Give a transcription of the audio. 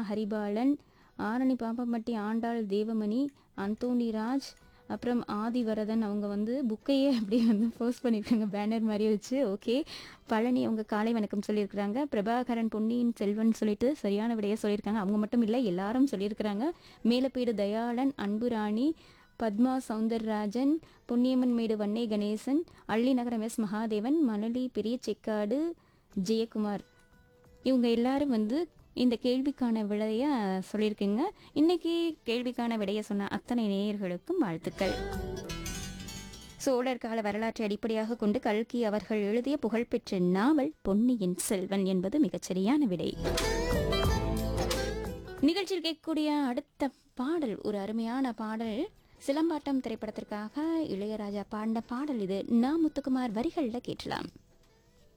ஹரிபாலன் ஆரணி பாப்பம்பட்டி ஆண்டாள் தேவமணி அந்தோணிராஜ் அப்புறம் ஆதிவரதன் அவங்க வந்து புக்கையே அப்படியே வந்து போஸ்ட் பண்ணியிருக்காங்க பேனர் மாதிரி வச்சு ஓகே பழனி அவங்க காலை வணக்கம் சொல்லியிருக்கிறாங்க பிரபாகரன் பொன்னியின் செல்வன் சொல்லிட்டு சரியான விடையை சொல்லியிருக்காங்க அவங்க மட்டும் இல்லை எல்லாரும் சொல்லியிருக்கிறாங்க மேலப்பீடு தயாளன் அன்புராணி பத்மா சவுந்தரராஜன் பொன்னியம்மன் மேடு வன்னே கணேசன் அள்ளி நகரம் எஸ் மகாதேவன் மணலி பெரிய செக்காடு ஜெயக்குமார் இவங்க எல்லாரும் வந்து இந்த கேள்விக்கான விடையை சொல்லியிருக்கீங்க இன்னைக்கு கேள்விக்கான விடையை சொன்ன அத்தனை நேயர்களுக்கும் வாழ்த்துக்கள் சோழர் கால வரலாற்றை அடிப்படையாக கொண்டு கல்கி அவர்கள் எழுதிய புகழ்பெற்ற நாவல் பொன்னியின் செல்வன் என்பது மிகச்சரியான விடை நிகழ்ச்சியில் கேட்கக்கூடிய அடுத்த பாடல் ஒரு அருமையான பாடல் சிலம்பாட்டம் திரைப்படத்திற்காக இளையராஜா பாடின பாடல் இது நா முத்துக்குமார் வரிகளில் கேட்கலாம்